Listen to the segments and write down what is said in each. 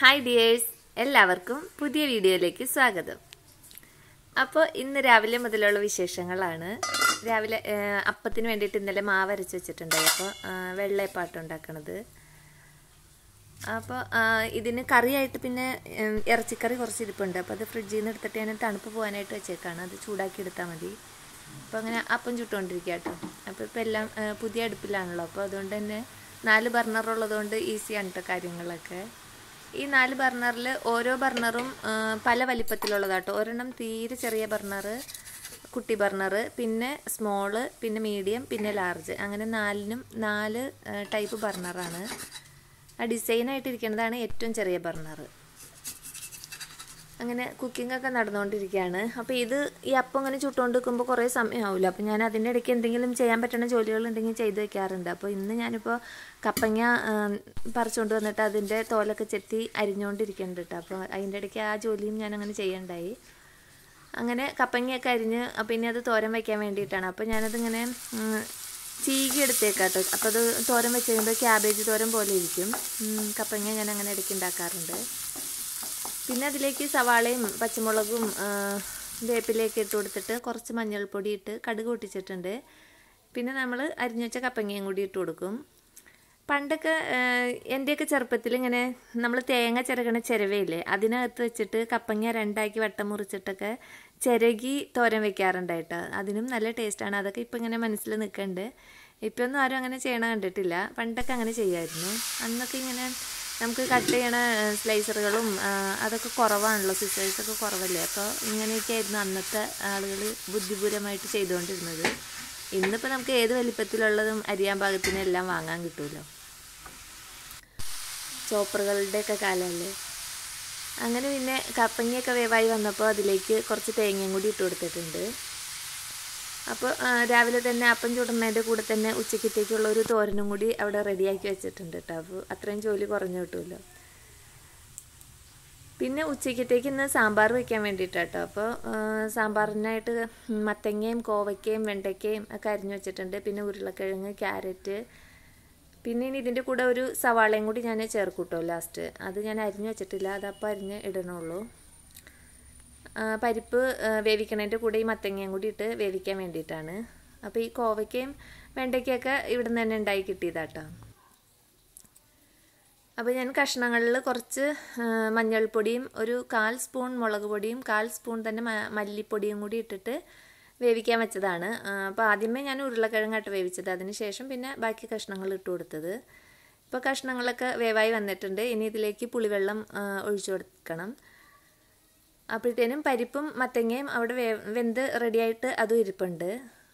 hi dears എല്ലാവർക്കും പുതിയ വീഡിയോയിലേക്ക് സ്വാഗതം അപ്പോൾ ഇന്ന് രാവിലെ മുതലുള്ള വിശേഷങ്ങളാണ് രാവിലെ ആ, അപ്പത്തിന് വേണ്ടിയിട്ട് ഇന്നലെ മാവ് അരച്ച് വെച്ചിട്ടുണ്ടായി അപ്പോൾ വെള്ളയപ്പാട്ട് ഉണ്ടാക്കണത് അപ്പോൾ ഇതിന് കറിയായിട്ട് പിന്നെ ഉം, ഇറച്ചിക്കറി കുറച്ച് ഇരിപ്പുണ്ട് അപ്പോൾ അത് ഫ്രിഡ്ജിൽ നിന്ന് എടുത്തിട്ട് ഞാൻ തണുപ്പ് പോകാനായിട്ട് വെച്ചേക്കാണ് അത് ചൂടാക്കി എടുത്താൽ മതി അപ്പോൾ അങ്ങനെ അപ്പം ചുട്ടുകൊണ്ടിരിക്കുക കേട്ടോ അപ്പോൾ ഇപ്പോൾ എല്ലാം ആ, പുതിയ അടുപ്പിലാണല്ലോ അപ്പോൾ അതുകൊണ്ട് തന്നെ നാല് ബർണർ ഉള്ളതുകൊണ്ട് ഈസിയാണ് കേട്ടോ കാര്യങ്ങളൊക്കെ ഈ നാല് ബർണറിൽ ഓരോ ബർണറും ആ, പല വലിപ്പത്തിലുള്ളതാട്ടോ ഒരെണ്ണം തീരെ ചെറിയ ബർണർ കുട്ടി ബർണർ പിന്നെ സ്മോള് പിന്നെ മീഡിയം പിന്നെ ലാർജ് അങ്ങനെ നാലിനും നാല് ടൈപ്പ് ബർണറാണ് ആ ഡിസൈനായിട്ടിരിക്കുന്നതാണ് ഏറ്റവും ചെറിയ ബർണർ അങ്ങനെ കുക്കിംഗ് ഒക്കെ നടന്നുകൊണ്ടിരിക്കുകയാണ് അപ്പോൾ ഇത് ഈ അപ്പം ഇങ്ങനെ ചുട്ടുകൊണ്ട് നിൽക്കുമ്പോൾ കുറേ സമയമാവില്ല അപ്പോൾ ഞാൻ അതിൻ്റെ ഇടയ്ക്ക് എന്തെങ്കിലും ചെയ്യാൻ പറ്റുന്ന ജോലികൾ ഉണ്ടെങ്കിൽ ചെയ്ത് വെക്കാറുണ്ട് അപ്പോൾ ഇന്ന് ഞാനിപ്പോൾ കപ്പങ്ങ ആ, പറിച്ചുകൊണ്ട് വന്നിട്ട് അതിൻ്റെ തോലൊക്കെ ചെത്തി അരിഞ്ഞുകൊണ്ടിരിക്കുന്നുണ്ട് കേട്ടോ അപ്പോൾ അതിൻ്റെ ഇടയ്ക്ക് ആ ജോലിയും ഞാൻ അങ്ങനെ ചെയ്യണ്ടായി അങ്ങനെ കപ്പങ്ങയൊക്കെ അരിഞ്ഞ് അപ്പോൾ ഇനി അത് തോരൻ വയ്ക്കാൻ വേണ്ടിയിട്ടാണ് അപ്പോൾ ഞാനതിങ്ങനെ ഉം, ചീകി എടുത്തേക്കാട്ടോ അപ്പോൾ അത് തോരൻ വെച്ച് കഴിയുമ്പോൾ ക്യാബേജ് തോരൻ പോലെ ഇരിക്കും ഉം, കപ്പങ്ങ ഞാൻ അങ്ങനെ ഇടയ്ക്ക് ഉണ്ടാക്കാറുണ്ട് പിന്നെ അതിലേക്ക് സവാളയും പച്ചമുളകും ആ, വേപ്പിലേക്ക് ഇട്ട് കൊടുത്തിട്ട് കുറച്ച് മഞ്ഞൾപ്പൊടി ഇട്ട് കടുക് പൊട്ടിച്ചിട്ടുണ്ട് പിന്നെ നമ്മൾ അരിഞ്ഞു വെച്ച കപ്പങ്ങയും കൂടി ഇട്ട് കൊടുക്കും പണ്ടൊക്കെ ആ, എൻ്റെയൊക്കെ ചെറുപ്പത്തിൽ ഇങ്ങനെ നമ്മൾ തേങ്ങ ചിരകണ ചിരവയില്ലേ അതിനകത്ത് വെച്ചിട്ട് കപ്പങ്ങ രണ്ടാക്കി വട്ടം മുറിച്ചിട്ടൊക്കെ ചിരകി തോരൻ വെക്കാറുണ്ടായിട്ട് അതിനും നല്ല ടേസ്റ്റാണ് അതൊക്കെ ഇപ്പം ഇങ്ങനെ മനസ്സിൽ നിൽക്കുന്നുണ്ട് ഇപ്പം ഒന്നും ആരും അങ്ങനെ ചെയ്യണ കണ്ടിട്ടില്ല പണ്ടൊക്കെ അങ്ങനെ ചെയ്യായിരുന്നു അന്നൊക്കെ ഇങ്ങനെ നമുക്ക് കട്ട് ചെയ്യണ സ്ലൈസറുകളും അതൊക്കെ കുറവാണല്ലോ സിസേഴ്സൊക്കെ കുറവല്ലേ അപ്പോൾ ഇങ്ങനെയൊക്കെ ആയിരുന്നു അന്നത്തെ ആളുകൾ ബുദ്ധിപൂരമായിട്ട് ചെയ്തുകൊണ്ടിരുന്നത് ഇന്നിപ്പോൾ നമുക്ക് ഏത് വലിപ്പത്തിലുള്ളതും അരിയാൻ പാകത്തിന് എല്ലാം വാങ്ങാൻ കിട്ടുമല്ലോ ചോപ്പറുകളുടെയൊക്കെ കാലമല്ലേ അങ്ങനെ പിന്നെ കപ്പങ്ങയൊക്കെ വേവായി വന്നപ്പോൾ അതിലേക്ക് കുറച്ച് തേങ്ങയും കൂടി ഇട്ട് കൊടുത്തിട്ടുണ്ട് അപ്പോൾ ആ, രാവിലെ തന്നെ അപ്പം ചുടുന്നതിൻ്റെ കൂടെ തന്നെ ഉച്ചക്കത്തേക്കുള്ള ഒരു തോരനും കൂടി അവിടെ റെഡിയാക്കി വെച്ചിട്ടുണ്ട് കേട്ടോ അപ്പോൾ അത്രയും ജോലി കുറഞ്ഞു കിട്ടുമല്ലോ പിന്നെ ഉച്ചക്കത്തേക്ക് ഇന്ന് സാമ്പാർ വെക്കാൻ വേണ്ടിയിട്ടാണ് കേട്ടോ അപ്പോൾ ആ, സാമ്പാറിനായിട്ട് മത്തങ്ങയും കോവയ്ക്കയും വെണ്ടയ്ക്കയും ഒക്കെ അരിഞ്ഞു വെച്ചിട്ടുണ്ട് പിന്നെ ഉരുളക്കിഴങ്ങ് ക്യാരറ്റ് പിന്നെ ഇനി ഇതിൻ്റെ കൂടെ ഒരു സവാളയും കൂടി ഞാൻ ചേർക്കൂട്ടോ ലാസ്റ്റ് അത് ഞാൻ അരിഞ്ഞു വെച്ചിട്ടില്ല അതപ്പോൾ അരിഞ്ഞ് ഇടണുള്ളൂ ആ, പരിപ്പ് ആ, വേവിക്കണതിൻ്റെ കൂടെ ഈ മത്തങ്ങയും കൂടി ഇട്ട് വേവിക്കാൻ വേണ്ടിയിട്ടാണ് അപ്പോൾ ഈ കോവയ്ക്കയും വെണ്ടയ്ക്കൊക്കെ ഇവിടെ നിന്ന് തന്നെ ഉണ്ടായി കിട്ടിയതാട്ടോ അപ്പോൾ ഞാൻ കഷ്ണങ്ങളിൽ കുറച്ച് ആ, മഞ്ഞൾപ്പൊടിയും ഒരു കാൽ സ്പൂൺ മുളക് പൊടിയും കാൽ സ്പൂൺ തന്നെ മ- മല്ലിപ്പൊടിയും കൂടി ഇട്ടിട്ട് വേവിക്കാൻ വെച്ചതാണ് ആ, അപ്പോൾ ആദ്യമേ ഞാൻ ഉരുളക്കിഴങ്ങായിട്ട് വേവിച്ചത് അതിന് ശേഷം പിന്നെ ബാക്കി കഷ്ണങ്ങൾ ഇട്ട് കൊടുത്തത് ഇപ്പോൾ കഷ്ണങ്ങളൊക്കെ വേവായി വന്നിട്ടുണ്ട് ഇനി ഇതിലേക്ക് പുളിവെള്ളം ആ, ഒഴിച്ചു കൊടുക്കണം അപ്പോഴത്തേനും പരിപ്പും മത്തങ്ങയും അവിടെ വേ വെന്ത് റെഡിയായിട്ട് അതും ഇരിപ്പുണ്ട്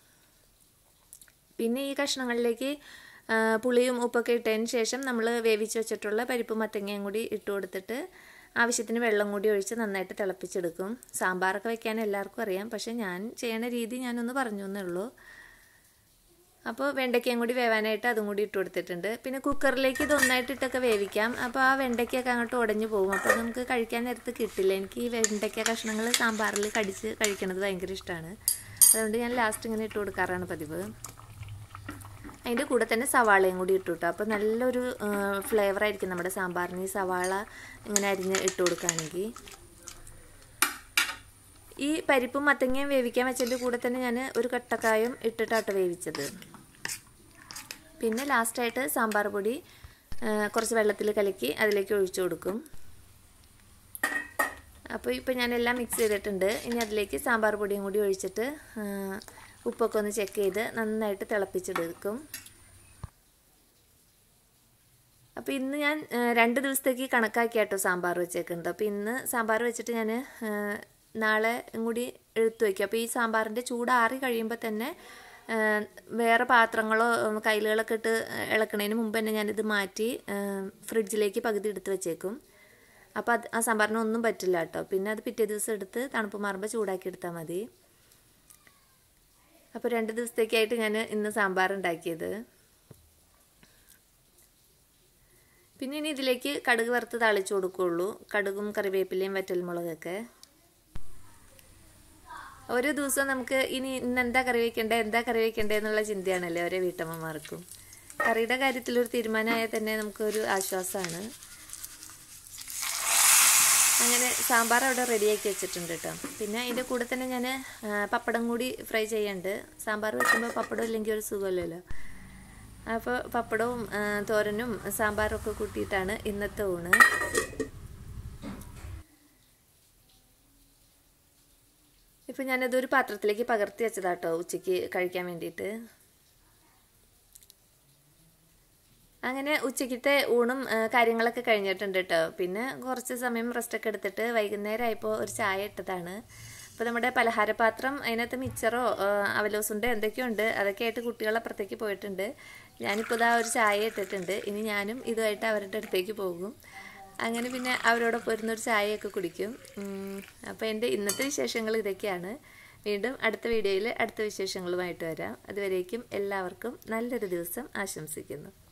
പിന്നെ ഈ കഷ്ണങ്ങളിലേക്ക് ആ, പുളിയും ഉപ്പൊക്കെ ഇട്ടതിന് ശേഷം നമ്മൾ വേവിച്ച് വെച്ചിട്ടുള്ള പരിപ്പും മത്തങ്ങയും കൂടി ഇട്ട് കൊടുത്തിട്ട് ആവശ്യത്തിന് വെള്ളം കൂടി ഒഴിച്ച് നന്നായിട്ട് തിളപ്പിച്ചെടുക്കും സാമ്പാറൊക്കെ വെക്കാൻ എല്ലാവർക്കും അറിയാം പക്ഷേ ഞാൻ ചെയ്യണ രീതി ഞാനൊന്ന് പറഞ്ഞു എന്നേ ഉള്ളൂ അപ്പോൾ വെണ്ടയ്ക്കയും കൂടി വേവാനായിട്ട് അതും കൂടി ഇട്ട് കൊടുത്തിട്ടുണ്ട് പിന്നെ കുക്കറിലേക്ക് ഇത് ഒന്നായിട്ടിട്ടൊക്കെ വേവിക്കാം അപ്പോൾ ആ വെണ്ടയ്ക്കൊക്കെ അങ്ങോട്ട് ഉടഞ്ഞു പോകും അപ്പോൾ നമുക്ക് കഴിക്കാൻ നേരത്ത് കിട്ടില്ല എനിക്ക് ഈ വെണ്ടയ്ക്ക കഷ്ണങ്ങൾ സാമ്പാറിൽ കടിച്ച് കഴിക്കണത് ഭയങ്കര ഇഷ്ടമാണ് അതുകൊണ്ട് ഞാൻ ലാസ്റ്റ് ഇങ്ങനെ ഇട്ട് കൊടുക്കാറാണ് പതിവ് അതിൻ്റെ കൂടെ തന്നെ സവാളയും കൂടി ഇട്ടു കേട്ടോ അപ്പോൾ നല്ലൊരു ഫ്ലേവർ ആയിരിക്കും നമ്മുടെ സാമ്പാറിന് ഈ സവാള ഇങ്ങനെ അരിഞ്ഞ് ഇട്ട് കൊടുക്കുകയാണെങ്കിൽ ഈ പരിപ്പും മത്തങ്ങയും വേവിക്കാൻ വെച്ചതിൻ്റെ കൂടെ തന്നെ ഞാൻ ഒരു കട്ടക്കായും ഇട്ടിട്ടാട്ടോ വേവിച്ചത് പിന്നെ ലാസ്റ്റായിട്ട് സാമ്പാർ പൊടി ആ, കുറച്ച് വെള്ളത്തിൽ കലക്കി അതിലേക്ക് ഒഴിച്ചു കൊടുക്കും അപ്പോൾ ഇപ്പോൾ ഞാനെല്ലാം മിക്സ് ചെയ്തിട്ടുണ്ട് ഇനി അതിലേക്ക് സാമ്പാർ പൊടിയും കൂടി ഒഴിച്ചിട്ട് ആ, ഉപ്പൊക്കെ ഒന്ന് ചെക്ക് ചെയ്ത് നന്നായിട്ട് തിളപ്പിച്ചെടുക്കും അപ്പോൾ ഇന്ന് ഞാൻ ആ, രണ്ട് ദിവസത്തേക്ക് കണക്കാക്കിയാട്ടോ സാമ്പാർ വെച്ചേക്കുന്നത് അപ്പോൾ ഇന്ന് സാമ്പാർ വെച്ചിട്ട് ഞാൻ ആ, നാളെ കൂടി എടുത്തു വയ്ക്കും അപ്പോൾ ഈ സാമ്പാറിൻ്റെ ചൂടാറി കഴിയുമ്പോൾ തന്നെ ആ, വേറെ പാത്രങ്ങളോ ഉം, കയ്യിലുകളൊക്കെ ഇട്ട് ഇളക്കണതിന് മുമ്പ് തന്നെ ഞാനിത് മാറ്റി ആ, ഫ്രിഡ്ജിലേക്ക് പകുതി എടുത്ത് വെച്ചേക്കും അപ്പോൾ അത് ആ സാമ്പാറിന് ഒന്നും പറ്റില്ല കേട്ടോ പിന്നെ അത് പിറ്റേ ദിവസം എടുത്ത് തണുപ്പ് മാറുമ്പോൾ ചൂടാക്കി എടുത്താൽ മതി അപ്പോൾ രണ്ട് ദിവസത്തേക്കായിട്ട് ഞാൻ ഇന്ന് സാമ്പാർ ഉണ്ടാക്കിയത് പിന്നെ ഇനി ഇതിലേക്ക് കടുക് വറുത്ത് തളിച്ചു കൊടുക്കുകയുള്ളൂ കടുകും കറിവേപ്പിലയും വറ്റൽമുളകൊക്കെ ഓരോ ദിവസവും നമുക്ക് ഇനി ഇന്ന് എന്താ കറി വെക്കണ്ടേ എന്താ കറി വെക്കണ്ടേ എന്നുള്ള ചിന്തയാണല്ലേ ഓരോ വീട്ടമ്മമാർക്കും കറിയുടെ കാര്യത്തിൽ ഒരു തീരുമാനമായാൽ തന്നെ നമുക്കൊരു ആശ്വാസമാണ് അങ്ങനെ സാമ്പാർ അവിടെ റെഡിയാക്കി വെച്ചിട്ടുണ്ട് കേട്ടോ പിന്നെ അതിൻ്റെ കൂടെ തന്നെ ഞാൻ പപ്പടം കൂടി ഫ്രൈ ചെയ്യുന്നുണ്ട് സാമ്പാർ വെക്കുമ്പോൾ പപ്പടം ഇല്ലെങ്കിൽ ഒരു സുഖമല്ലല്ലോ അപ്പോൾ പപ്പടവും ആ, തോരനും സാമ്പാറും ഒക്കെ കൂട്ടിയിട്ടാണ് ഇന്നത്തെ ഊണ് ഇപ്പം ഞാനതൊരു പാത്രത്തിലേക്ക് പകർത്തി വെച്ചതാട്ടോ ഉച്ചയ്ക്ക് കഴിക്കാൻ വേണ്ടിയിട്ട് അങ്ങനെ ഉച്ചയ്ക്കത്തെ ഊണും ആ, കാര്യങ്ങളൊക്കെ കഴിഞ്ഞിട്ടുണ്ട് കേട്ടോ പിന്നെ കുറച്ച് സമയം റെസ്റ്റൊക്കെ എടുത്തിട്ട് വൈകുന്നേരം ആയപ്പോൾ ഒരു ചായ ഇട്ടതാണ് അപ്പോൾ നമ്മുടെ പലഹാരപാത്രം അതിനകത്ത് മിച്ചറോ ആ, അവലോസുണ്ടോ എന്തൊക്കെയുണ്ട് അതൊക്കെ ആയിട്ട് കുട്ടികൾ അപ്പുറത്തേക്ക് പോയിട്ടുണ്ട് ഞാനിപ്പോൾ ഇതാ ഒരു ചായ ഇട്ടിട്ടുണ്ട് ഇനി ഞാനും ഇതുമായിട്ട് അവരുടെ അടുത്തേക്ക് പോകും അങ്ങനെ പിന്നെ അവരോടൊപ്പം ഇരുന്നൊരു ചായയൊക്കെ കുടിക്കും അപ്പോൾ എൻ്റെ ഇന്നത്തെ വിശേഷങ്ങൾ ഇതൊക്കെയാണ് വീണ്ടും അടുത്ത വീഡിയോയിൽ അടുത്ത വിശേഷങ്ങളുമായിട്ട് വരാം അതുവരേക്കും എല്ലാവർക്കും നല്ലൊരു ദിവസം ആശംസിക്കുന്നു